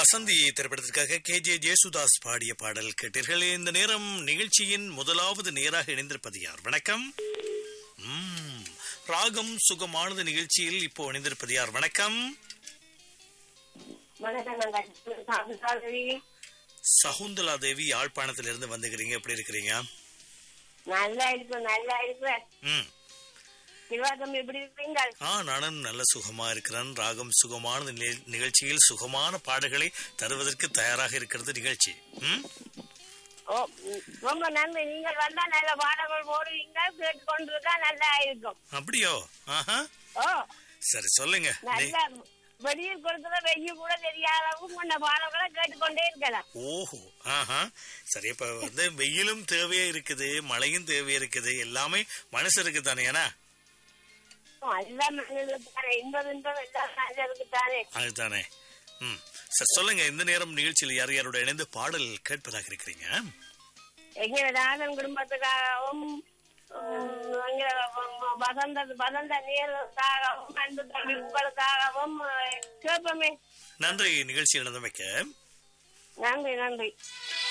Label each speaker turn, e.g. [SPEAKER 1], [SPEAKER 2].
[SPEAKER 1] வசந்தி திரைப்படத்திற்காக K J Yesudas பாடிய பாடல் கேட்டீர்கள் இந்த நேரம் நிகழ்ச்சியின் முதலாவது நேராக இணைந்திருப்பது யார் வணக்கம் ம், ராகம் சுகமானது நிகழ்ச்சியில் இப்போ இணைந்திருப்பது யார் வணக்கம்
[SPEAKER 2] வணக்கம் நாங்க சாப்பிட்டாதி
[SPEAKER 1] சகுந்தலா தேவி யாழ்ப்பாணத்திலிருந்து வந்துக்கிறீங்க எப்படி இருக்கிறீங்க
[SPEAKER 2] நல்லா இருக்கும் நல்லா இருக்கும்
[SPEAKER 1] ம்
[SPEAKER 2] சிவாகம் எப்படி இருப்பீங்க
[SPEAKER 1] ஆ நானும் நல்ல சுகமா இருக்கிறேன் ராகம் சுகமான நிக- நிகழ்ச்சியில் சுகமான பாடல்களை தருவதற்கு தயாராக இருக்கிறது நிகழ்ச்சி ம்
[SPEAKER 2] ஓ ம், ரொம்ப நன்றி நீங்கள் வந்தா நல்ல பாடங்கள் போடுவீங்க கேட்டுக்கொண்டிருக்கா நல்லா இருக்கும்
[SPEAKER 1] அப்படியோ ஆஹா
[SPEAKER 2] ஓ
[SPEAKER 1] சரி சொல்லுங்க நீ-
[SPEAKER 2] நல்லா வெளியில் கொடுக்கிற வெயில் கூட தெரியாத அளவுக்கு கொண்ட பாடல்களை கேட்டுக்கொண்டே இருக்கலாம்
[SPEAKER 1] ஓஹோ ஆஹா சரி இப்ப வந்து வெயிலும் தேவையா இருக்குது மழையும் தேவையா இருக்குது எல்லாமே மனசு இருக்கு தானே ஏன்னா
[SPEAKER 2] ஓ, எல்லாம் மனிதர்களுக்கு தானே இன்பம் இன்பம் எல்லாம் மனிதர்களுக்கு தானே
[SPEAKER 1] அதுதானே ம் சரி சொல்லுங்க இந்த நேரம் நிகழ்ச்சியில் யார் யாரோட இணைந்து பாடல் கேட்பதாக இருக்கிறீங்க
[SPEAKER 2] எங்க ராதன் குடும்பத்துக்காகவும் உம், எங்க வ- வசந்த வசந்த நீருக்காகவும் அன்பு தம்பி உங்களுக்காகவும் அஹ், கேட்போமே
[SPEAKER 1] நன்றி நிகழ்ச்சியில் இணைந்தமைக்க
[SPEAKER 2] நன்றி நன்றி